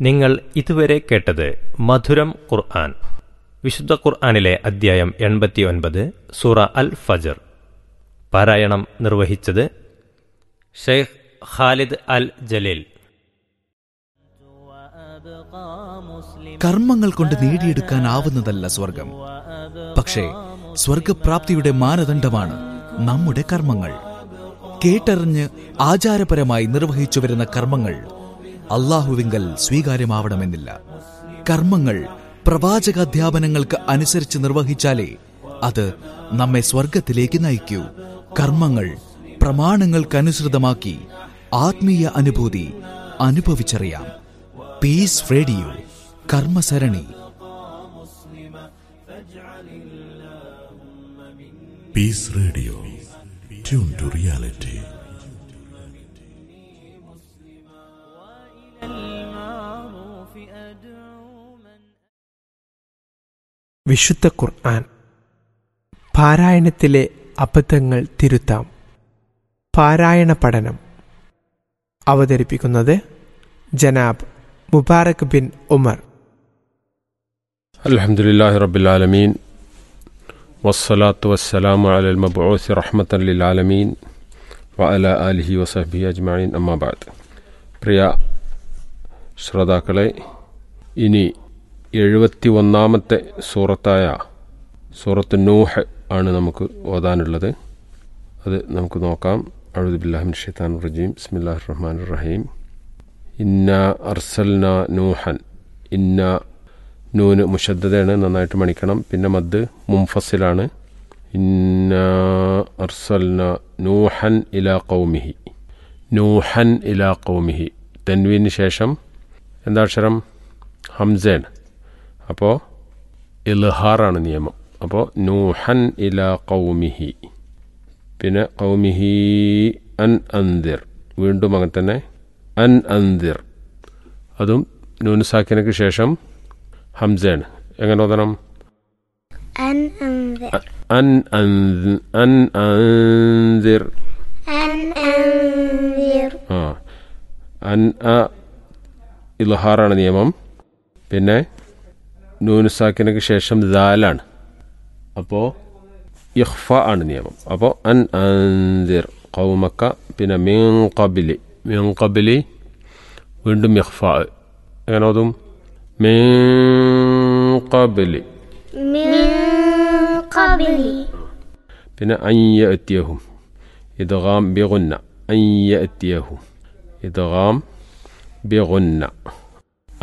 നിങ്ങൾ ഇതുവരെ കേട്ടത് മധുരം ഖുർആൻ വിശുദ്ധ ഖുർആനിലെ അദ്ധ്യായം എൺപത്തി ഒൻപത് സൂറ അൽ ഫജർ പാരായണം നിർവഹിച്ചത് ഷെയ്ഖ് ഖാലിദ് അൽ ജലീൽ കർമ്മങ്ങൾ കൊണ്ട് നേടിയെടുക്കാനാവുന്നതല്ല സ്വർഗം പക്ഷേ സ്വർഗപ്രാപ്തിയുടെ മാനദണ്ഡമാണ് നമ്മുടെ കർമ്മങ്ങൾ കേട്ടറിഞ്ഞ് ആചാരപരമായി നിർവഹിച്ചു വരുന്ന കർമ്മങ്ങൾ അള്ളാഹുവിങ്കൽ സ്വീകാര്യമാവണമെന്നില്ല കർമ്മങ്ങൾ പ്രവാചകാധ്യാപനങ്ങൾക്ക് അനുസരിച്ച് നിർവഹിച്ചാലേ അത് നമ്മെ സ്വർഗത്തിലേക്ക് നയിക്കൂ കർമ്മങ്ങൾ പ്രമാണങ്ങൾക്കനുസൃതമാക്കി ആത്മീയ അനുഭൂതി അനുഭവിച്ചറിയാം പീസ് റേഡിയോ കർമ്മസരണി peace radio tune to reality വിശുദ്ധ ഖുർആൻ പാരായണത്തിലെ അബദ്ധങ്ങൾ തിരുത്താം പാരായണ പഠനം അവതരിപ്പിക്കുന്നത് ജനാബ് മുബാറക് ബിൻ ഉമർ الحمد لله رب العالمين والصلاة والسلام على المبعوث رحمة للعالمين وعلى آله وصحبه أجمعين أما بعد പ്രിയ ശ്രോതാക്കളെ ഇനി എഴുപത്തി ഒന്നാമത്തെ സൂറത്തായ സൂറത്ത് നൂഹ് ആണ് നമുക്ക് ഓതാനുള്ളത് അത് നമുക്ക് നോക്കാം അഴുദുബില്ലാഹിൻ ഷെയ്ത്താൻ റജീം ബിസ്മില്ലാഹി റഹ്മാൻ റഹീം ഇന്ന അർസൽന നൂഹൻ ഇന്ന നൂന് മുഷദ്ദതയാണ് നന്നായിട്ട് മണിക്കണം പിന്നെ മദ് മുംഫസിലാണ് ഇന്ന അർസൽന നൂഹൻ ഇലാ കൗമിഹി നൂഹൻ ഇലാ കൗമിഹി തെൻവീന് ശേഷം എന്താ അക്ഷരം ഹംസേൻ അപ്പോൾ ഇൽഹാറാണ് നിയമം അപ്പോൾ നൂഹൻ ഇലാ കൗമിഹി പിന്നെ കൗമിഹി അൻ അന്തിർ വീണ്ടും അങ്ങനെ തന്നെ അൻ അന്തിർ അതും നൂനുസാക്കിനക്ക് ശേഷം ഹംസയാണ് എങ്ങനെ ഓതണം أن أنذر അൻ അൻ- അൻ അന്തിർ أن أنذر ആ അൻ അ ഇൽഹാറാണ് നിയമം പിന്നെ നൂനുസാക്കിനക്ക് ശേഷം ദാലാണ് അപ്പോൾ ഇഖ്ഫ ആണ് നിയമം അപ്പോൾ അൻ അന്തിർ കൗമക്ക പിന്നെ മീൻ കബിലി മീൻ കബിലി വീണ്ടും ഇഖ്ഫ എങ്ങനെ ഓതും മീൻ കബിലി من قبل പിന്നെ അയ്യ എത്തിയഹും ഇദ്ഗാം ബിഗുന്ന അയ്യ എത്തിയഹും ഇദ്ഗാം ബിഗുന്ന